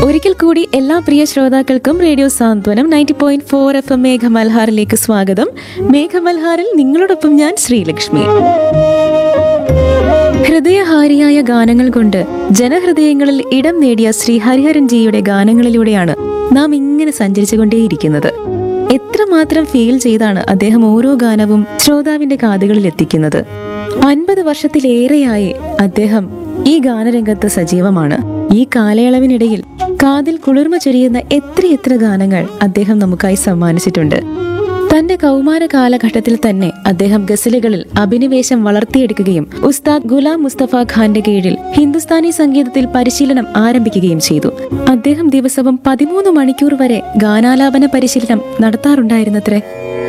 ഒരിക്കൽ കൂടി എല്ലാ പ്രിയ ശ്രോതാക്കൾക്കും radio Santhwanam ninety point four FM എം മേഘമൽഹാറിലേക്ക് സ്വാഗതം മേഘമൽഹാറിൽ നിങ്ങളോടൊപ്പം ഞാൻ ശ്രീലക്ഷ്മി ഹൃദയഹാരിയായ ഗാനങ്ങൾ കൊണ്ട് ജനഹൃദയങ്ങളിൽ ഇടം നേടിയ ശ്രീ ഹരിഹരൻ ജിയുടെ ഗാനങ്ങളിലൂടെയാണ് നാം ഇങ്ങനെ സഞ്ചരിച്ചുകൊണ്ടേയിരിക്കുന്നത് എത്രമാത്രം ഫീൽ ചെയ്താണ് അദ്ദേഹം ഓരോ ഗാനവും ശ്രോതാവിന്റെ കാതുകളിൽ എത്തിക്കുന്നത് അൻപത് വർഷത്തിലേറെയായി അദ്ദേഹം ഈ ഗാനരംഗത്ത് സജീവമാണ് ഈ കാലയളവിനിടയിൽ കാതിൽ കുളിർമ ചൊരിയുന്ന എത്രയെത്ര ഗാനങ്ങൾ അദ്ദേഹം നമുക്കായി സമ്മാനിച്ചിട്ടുണ്ട് തന്റെ കൗമാര കാലഘട്ടത്തിൽ തന്നെ അദ്ദേഹം ഗസലുകളിൽ അഭിനിവേശം വളർത്തിയെടുക്കുകയും ഉസ്താദ് ഗുലാം മുസ്തഫ ഖാന്റെ കീഴിൽ ഹിന്ദുസ്ഥാനി സംഗീതത്തിൽ പരിശീലനം ആരംഭിക്കുകയും ചെയ്തു അദ്ദേഹം ദിവസവും പതിമൂന്ന് മണിക്കൂർ വരെ ഗാനാലാപന പരിശീലനം നടത്താറുണ്ടായിരുന്നത്രേ